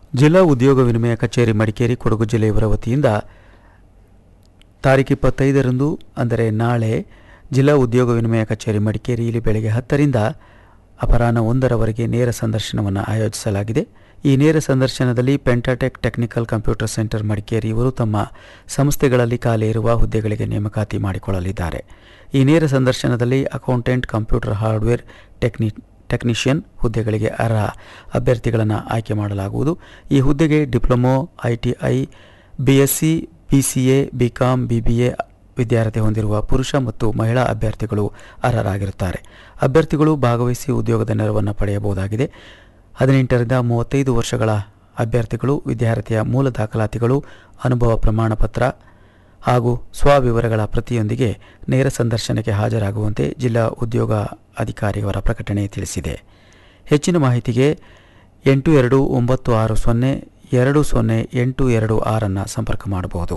ಜಿಲ್ಲಾ ಉದ್ಯೋಗ ವಿನಿಮಯ ಕಚೇರಿ ಮಡಿಕೇರಿ ಕೊಡಗು ಜಿಲ್ಲೆಯವರ ವತಿಯಿಂದ ತಾರೀಕು ಇಪ್ಪತ್ತೈದರಂದು ಅಂದರೆ ನಾಳೆ ಜಿಲ್ಲಾ ಉದ್ಯೋಗ ವಿನಿಮಯ ಕಚೇರಿ ಮಡಿಕೇರಿಯಲ್ಲಿ ಬೆಳಗ್ಗೆ ಹತ್ತರಿಂದ ಅಪರಾಹ್ನ ಒಂದರವರೆಗೆ ನೇರ ಸಂದರ್ಶನವನ್ನು ಆಯೋಜಿಸಲಾಗಿದೆ ಈ ನೇರ ಸಂದರ್ಶನದಲ್ಲಿ Pentatech technical computer centre Madikeri ಇವರು ತಮ್ಮ ಸಂಸ್ಥೆಗಳಲ್ಲಿ ಖಾಲಿ ಇರುವ ಹುದ್ದೆಗಳಿಗೆ ನೇಮಕಾತಿ ಮಾಡಿಕೊಳ್ಳಲಿದ್ದಾರೆ ಈ ನೇರ ಸಂದರ್ಶನದಲ್ಲಿ accountant computer hardware techni technician ಹುದ್ದೆಗಳಿಗೆ ಅರ್ಹ ಅಭ್ಯರ್ಥಿಗಳನ್ನು ಆಯ್ಕೆ ಮಾಡಲಾಗುವುದು ಈ ಹುದ್ದೆಗೆ diploma I T I B S C B C A B com B B A ವಿದ್ಯಾರ್ಥಿ ಹೊಂದಿರುವ ಪುರುಷ ಮತ್ತು ಮಹಿಳಾ ಅಭ್ಯರ್ಥಿಗಳು ಅರ್ಹರಾಗಿರುತ್ತಾರೆ ಅಭ್ಯರ್ಥಿಗಳು ಭಾಗವಹಿಸಿ ಉದ್ಯೋಗದ ನೆರವನ್ನು ಪಡೆಯಬಹುದಾಗಿದೆ ಹದಿನೆಂಟರಿಂದ ಮೂವತ್ತೈದು ವರ್ಷಗಳ ಅಭ್ಯರ್ಥಿಗಳು ವಿದ್ಯಾರ್ಥಿಯ ಮೂಲ ದಾಖಲಾತಿಗಳು ಅನುಭವ ಪ್ರಮಾಣ ಪತ್ರ ಹಾಗೂ ಸ್ವವಿವರಗಳ ಪ್ರತಿಯೊಂದಿಗೆ ನೇರ ಸಂದರ್ಶನಕ್ಕೆ ಹಾಜರಾಗುವಂತೆ ಜಿಲ್ಲಾ ಉದ್ಯೋಗ ಅಧಿಕಾರಿಯವರ ಪ್ರಕಟಣೆ ತಿಳಿಸಿದೆ ಹೆಚ್ಚಿನ ಮಾಹಿತಿಗೆ ಎಂಟು ಎರಡು ಒಂಬತ್ತು ಆರು ಸೊನ್ನೆ ಎರಡು ಸೊನ್ನೆ ಎಂಟು ಎರಡು ಆರನ್ನು ಸಂಪರ್ಕ ಮಾಡಬಹುದು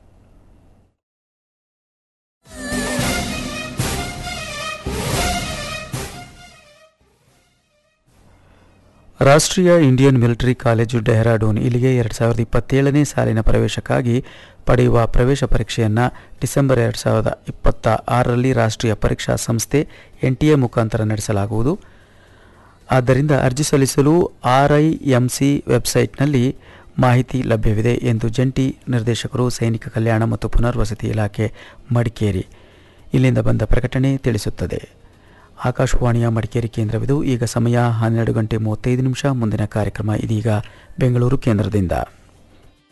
ರಾಷ್ಟ್ರೀಯ ಇಂಡಿಯನ್ ಮಿಲಿಟರಿ ಕಾಲೇಜು ಡೆಹ್ರಾಡೂನ್ ಇಲ್ಲಿಗೆ ಎರಡು ಸಾವಿರದ ಇಪ್ಪತ್ತೇಳನೇ ಸಾಲಿನ ಪ್ರವೇಶಕ್ಕಾಗಿ ಪಡೆಯುವ ಪ್ರವೇಶ ಪರೀಕ್ಷೆಯನ್ನು ಡಿಸೆಂಬರ್ ಎರಡು ಸಾವಿರದ ಇಪ್ಪತ್ತ ಆರರಲ್ಲಿ ರಾಷ್ಟ್ರೀಯ ಪರೀಕ್ಷಾ ಸಂಸ್ಥೆ ಎನ್ ಟಿ ಎ ಮುಖಾಂತರ ನಡೆಸಲಾಗುವುದು ಆದ್ದರಿಂದ ಅರ್ಜಿ ಸಲ್ಲಿಸಲು ಆರ್ ಐ ಎಂ ಸಿ ವೆಬ್ಸೈಟ್ನಲ್ಲಿ ಮಾಹಿತಿ ಲಭ್ಯವಿದೆ ಎಂದು ಜಂಟಿ ನಿರ್ದೇಶಕರು ಸೈನಿಕ ಕಲ್ಯಾಣ ಮತ್ತು ಪುನರ್ವಸತಿ ಇಲಾಖೆ ಮಡಿಕೇರಿ ಇಲ್ಲಿಂದ ಬಂದ ಪ್ರಕಟಣೆ ತಿಳಿಸುತ್ತದೆ ಆಕಾಶವಾಣಿಯ ಮಡಿಕೇರಿ ಕೇಂದ್ರವಿದು ಈಗ ಸಮಯ ಹನ್ನೆರಡು ಗಂಟೆ ಮೂವತ್ತೈದು ನಿಮಿಷ ಮುಂದಿನ ಕಾರ್ಯಕ್ರಮ ಇದೀಗ ಬೆಂಗಳೂರು ಕೇಂದ್ರದಿಂದ